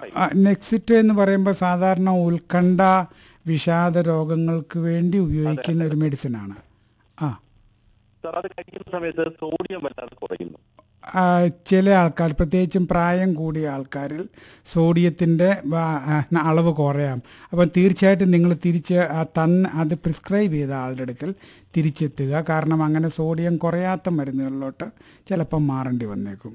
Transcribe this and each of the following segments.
പറയും നെക്സിറ്റ് എന്ന് പറയുമ്പോൾ സാധാരണ ഉത്കണ്ഠ വിഷാദ രോഗങ്ങൾക്ക് വേണ്ടി ഉപയോഗിക്കുന്ന ഒരു മെഡിസിനാണ് ആ സാർ അത് കഴിക്കുന്ന സമയത്ത് സോഡിയം വല്ലാതെ കുറയുന്നു ആ, ചില ആൾക്കാർ പ്രത്യേകിച്ചും പ്രായം കൂടിയ ആൾക്കാരിൽ സോഡിയത്തിൻ്റെ അളവ് കുറയാം അപ്പം തീർച്ചയായിട്ടും നിങ്ങൾ തിരിച്ച് ആ തന്ന് അത് പ്രിസ്ക്രൈബ് ചെയ്ത ആളുടെ അടുക്കൽ തിരിച്ചെത്തുക കാരണം അങ്ങനെ സോഡിയം കുറയാത്ത മരുന്നുകളിലോട്ട് ചിലപ്പം മാറേണ്ടി വന്നേക്കും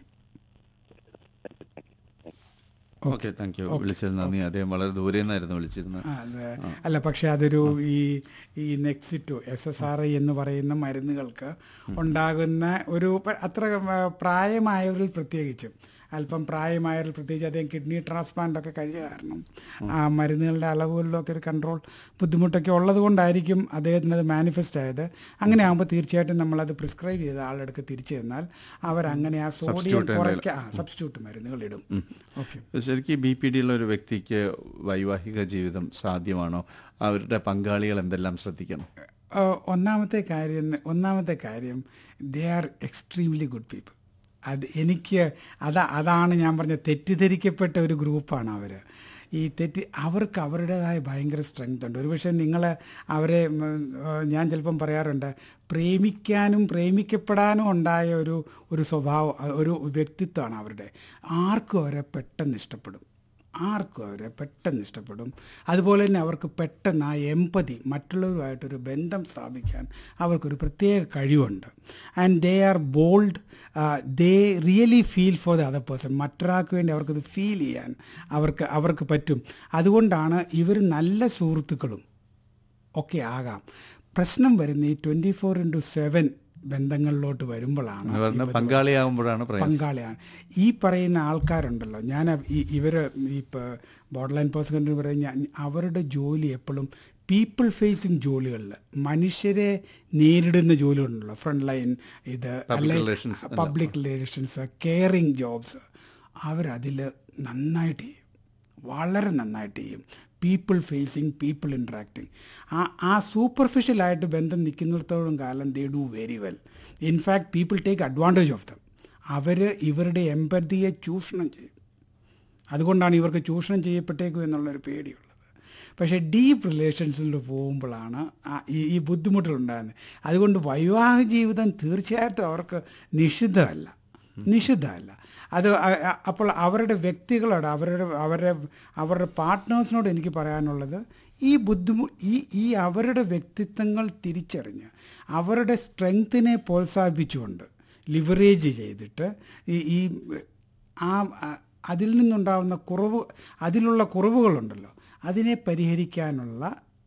ഓക്കെ താങ്ക് യു വിളിച്ചതിൽ നന്ദി അദ്ദേഹം വളരെ ദൂരെ നിന്നായിരുന്നു വിളിച്ചിരുന്നത് ആ, അതെ അല്ല പക്ഷെ അതൊരു ഈ ഈ Nexito S S R I എന്ന് പറയുന്ന മരുന്നുകൾക്ക് ഉണ്ടാകുന്ന ഒരു പ- അത്ര ആ, പ്രായമായവരിൽ പ്രത്യേകിച്ചും അല്പം പ്രായമായവരിൽ പ്രത്യേകിച്ച് അദ്ദേഹം കിഡ്നി ട്രാൻസ്പ്ലാന്റ് ഒക്കെ കഴിഞ്ഞ കാരണം ആ മരുന്നുകളുടെ അളവുകളിലൊക്കെ ഒരു കൺട്രോൾ ബുദ്ധിമുട്ടൊക്കെ ഉള്ളത് കൊണ്ടായിരിക്കും അദ്ദേഹത്തിന് അത് മാനിഫെസ്റ്റ് ആയത് അങ്ങനെ ആകുമ്പോൾ തീർച്ചയായിട്ടും നമ്മളത് പ്രിസ്ക്രൈബ് ചെയ്ത ആളുടെ അടുക്ക് തിരിച്ചു ചെന്നാൽ അവരങ്ങനെ ആ സോഡിയം Substitute കുറയ്ക്കാൻ ആ സബ്സ്റ്റിറ്റ്യൂട്ട് മരുന്നുകൾ ഇടും ഓക്കെ ശരിക്കും ബി പി ഡി ഉള്ള ഒരു വ്യക്തിക്ക് വൈവാഹിക ജീവിതം സാധ്യമാണോ അവരുടെ പങ്കാളികൾ എന്തെല്ലാം ശ്രദ്ധിക്കണം ഏഹ് ഒന്നാമത്തെ കാര്യം ഒന്നാമത്തെ കാര്യം they are extremely good people അത് എനിക്ക് അതാ അതാണ് ഞാൻ പറഞ്ഞ തെറ്റിദ്ധരിക്കപ്പെട്ട ഒരു ഗ്രൂപ്പാണ് അവർ ഈ തെറ്റി അവർക്ക് അവരുടേതായ ഭയങ്കര സ്ട്രെങ്ത് ഉണ്ട് ഒരുപക്ഷെ നിങ്ങൾ അവരെ ഉം, ഏഹ്, ഞാൻ ചിലപ്പം പറയാറുണ്ട് പ്രേമിക്കാനും പ്രേമിക്കപ്പെടാനും ഉണ്ടായ ഒരു ഒരു സ്വഭാവം ഒരു വ്യക്തിത്വമാണ് അവരുടെ ആർക്കും അവരെ പെട്ടെന്ന് ഇഷ്ടപ്പെടും ആർക്കും അവരെ പെട്ടെന്ന് ഇഷ്ടപ്പെടും അതുപോലെ തന്നെ അവർക്ക് പെട്ടെന്ന് ആ എമ്പതി മറ്റുള്ളവരുമായിട്ടൊരു ബന്ധം സ്ഥാപിക്കാൻ അവർക്കൊരു പ്രത്യേക കഴിവുണ്ട് and they are bold they really feel for the other person മറ്റൊരാൾക്ക് വേണ്ടി അവർക്കത് ഫീൽ ചെയ്യാൻ അവർക്ക് അവർക്ക് പറ്റും അതുകൊണ്ടാണ് ഇവർ നല്ല സുഹൃത്തുക്കളും ഒക്കെ ആകാം പ്രശ്നം വരുന്ന ഈ ട്വൻറ്റി ഫോർ ഇൻറ്റു സെവൻ ബന്ധങ്ങളിലോട്ട് വരുമ്പോഴാണ് എന്ന് പറഞ്ഞാൽ ഇവര് പങ്കാളിയാകുമ്പോഴാണ് പ്രയാസം പങ്കാളിയാണ് ഈ പറയുന്ന ആൾക്കാരുണ്ടല്ലോ ഞാൻ ഈ ഇവർ ഈ ബോർഡർ ലൈൻ പേഴ്സൺ പറയുന്ന അവരുടെ ജോലി എപ്പോഴും പീപ്പിൾ ഫേസിങ് ജോലികളിൽ മനുഷ്യരെ നേരിടുന്ന ജോലികളുണ്ടല്ലോ ഫ്രണ്ട് ലൈൻ ഇത് relations എല്ലാം. പബ്ലിക് റിലേഷൻസ് കെയറിങ് ജോബ്സ് അവരതിൽ നന്നായിട്ട് ചെയ്യും വളരെ നന്നായിട്ട് ചെയ്യും പീപ്പിൾ ഫേസിങ് പീപ്പിൾ ഇൻട്രാക്ടിങ് ആ ആ സൂപ്പർഫിഷ്യലായിട്ട് ബന്ധം നിൽക്കുന്നിടത്തോളം കാലം they do very well in fact people take advantage of them അവർ ഇവരുടെ എമ്പതിയെ ചൂഷണം ചെയ്യും അതുകൊണ്ടാണ് ഇവർക്ക് ചൂഷണം ചെയ്യപ്പെട്ടേക്കും എന്നുള്ളൊരു പേടിയുള്ളത് പക്ഷേ ഡീപ്പ് റിലേഷൻസിൽ പോകുമ്പോഴാണ് ആ- ഈ ഈ ബുദ്ധിമുട്ടുകളുണ്ടാകുന്നത് അതുകൊണ്ട് വൈവാഹ ജീവിതം തീർച്ചയായിട്ടും അവർക്ക് നിഷിദ്ധമല്ല നിഷിദ്ധമല്ല അത് അ- അ- അപ്പോൾ അവരുടെ വ്യക്തികളോട് അവരുടെ അവരുടെ അവരുടെ പാർട്ട്നേഴ്സിനോട് എനിക്ക് പറയാനുള്ളത് ഈ ബുദ്ധിമു ഈ ഈ അവരുടെ വ്യക്തിത്വങ്ങൾ തിരിച്ചറിഞ്ഞ് അവരുടെ സ്ട്രെങ്ത്തിനെ പ്രോത്സാഹിപ്പിച്ചുകൊണ്ട് ലിവറേജ് ചെയ്തിട്ട് ഈ ഈ ആ ആ- അതിൽ നിന്നുണ്ടാകുന്ന കുറവ് അതിലുള്ള കുറവുകളുണ്ടല്ലോ അതിനെ പരിഹരിക്കാനുള്ള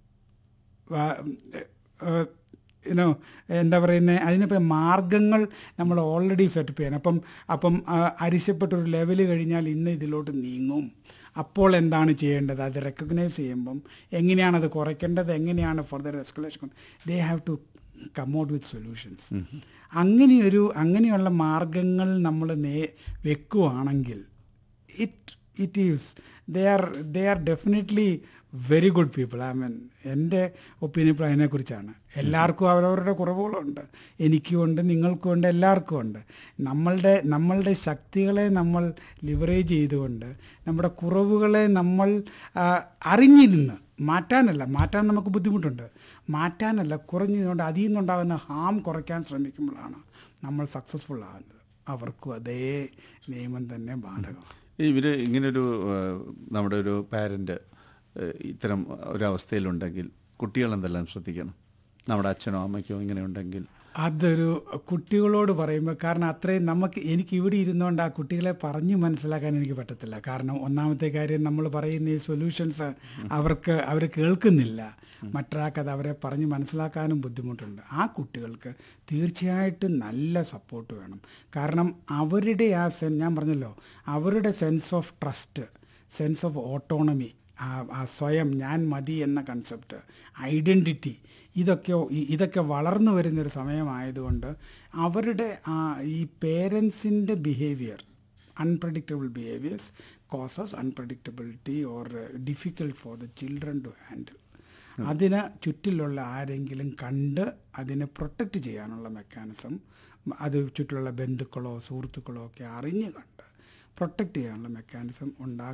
യുനോ എന്താ പറയുന്നത് അതിനിപ്പോൾ മാർഗങ്ങൾ നമ്മൾ ഓൾറെഡി സെറ്റപ്പ് ചെയ്യണം അപ്പം അപ്പം ആ, അരിശപ്പെട്ടൊരു ലെവൽ കഴിഞ്ഞാൽ ഇന്ന് ഇതിലോട്ട് നീങ്ങും അപ്പോൾ എന്താണ് ചെയ്യേണ്ടത് അത് റെക്കഗ്നൈസ് ചെയ്യുമ്പം എങ്ങനെയാണ് അത് കുറയ്ക്കേണ്ടത് എങ്ങനെയാണ് further escalation they have to come out with solutions അങ്ങനെയൊരു അങ്ങനെയുള്ള മാർഗങ്ങൾ നമ്മൾ നേ വെക്കുവാണെങ്കിൽ it it is they are they are definitely very good people I mean എൻ്റെ ഒപ്പീനിയൻ ഇപ്പോൾ അതിനെക്കുറിച്ചാണ് എല്ലാവർക്കും അവരവരുടെ കുറവുകളുണ്ട് എനിക്കും ഉണ്ട് നിങ്ങൾക്കും ഉണ്ട് എല്ലാവർക്കും ഉണ്ട് നമ്മളുടെ നമ്മളുടെ ശക്തികളെ നമ്മൾ ലിവറേജ് ചെയ്തുകൊണ്ട് നമ്മുടെ കുറവുകളെ നമ്മൾ ആ, അറിഞ്ഞിരുന്ന് മാറ്റാനല്ല മാറ്റാൻ നമുക്ക് ബുദ്ധിമുട്ടുണ്ട് മാറ്റാനല്ല കുറഞ്ഞതുകൊണ്ട് അതിൽ നിന്നുണ്ടാകുന്ന ഹാം കുറയ്ക്കാൻ ശ്രമിക്കുമ്പോഴാണ് നമ്മൾ സക്സസ്ഫുൾ ആകുന്നത് അവർക്കും അതേ നിയമം തന്നെ ബാധകമാണ് ഇവർ ഇങ്ങനൊരു ആ, നമ്മുടെ ഒരു പാരൻ്റ് ഇത്തരം ഒരവസ്ഥയിലുണ്ടെങ്കിൽ കുട്ടികൾ എന്തെല്ലാം ശ്രദ്ധിക്കണം നമ്മുടെ അച്ഛനോ അമ്മയ്ക്കോ ഇങ്ങനെ ഉണ്ടെങ്കിൽ അതൊരു കുട്ടികളോട് പറയുമ്പോൾ കാരണം അത്രയും നമുക്ക് എനിക്ക് ഇവിടെ ഇരുന്നുകൊണ്ട് ആ കുട്ടികളെ പറഞ്ഞ് മനസ്സിലാക്കാൻ എനിക്ക് പറ്റത്തില്ല കാരണം ഒന്നാമത്തെ കാര്യം നമ്മൾ പറയുന്ന ഈ സൊല്യൂഷൻസ് അവർക്ക് അവർ കേൾക്കുന്നില്ല മറ്റൊരാൾക്കത് അവരെ പറഞ്ഞ് മനസ്സിലാക്കാനും ബുദ്ധിമുട്ടുണ്ട് ആ കുട്ടികൾക്ക് തീർച്ചയായിട്ടും നല്ല സപ്പോർട്ട് വേണം കാരണം അവരുടെ ആ സെൻ ഞാൻ പറഞ്ഞല്ലോ അവരുടെ sense of trust sense of autonomy ആ ആ സ്വയം ഞാൻ മതി എന്ന കൺസെപ്റ്റ് ഐഡൻറ്റിറ്റി ഇതൊക്കെ ഇ- ഇതൊക്കെ വളർന്നു വരുന്നൊരു സമയമായതുകൊണ്ട് അവരുടെ ആ ഈ പേരൻസിൻ്റെ behaviour unpredictable behaviours causes unpredictability or difficult for the children to handle അതിന് ചുറ്റിലുള്ള ആരെങ്കിലും കണ്ട് അതിനെ പ്രൊട്ടക്റ്റ് ചെയ്യാനുള്ള മെക്കാനിസം അത് ചുറ്റിലുള്ള ബന്ധുക്കളോ സുഹൃത്തുക്കളോ ഒക്കെ അറിഞ്ഞ് കണ്ട് പ്രൊട്ടക്റ്റ് ചെയ്യാനുള്ള മെക്കാനിസം ഉണ്ടാക്കുക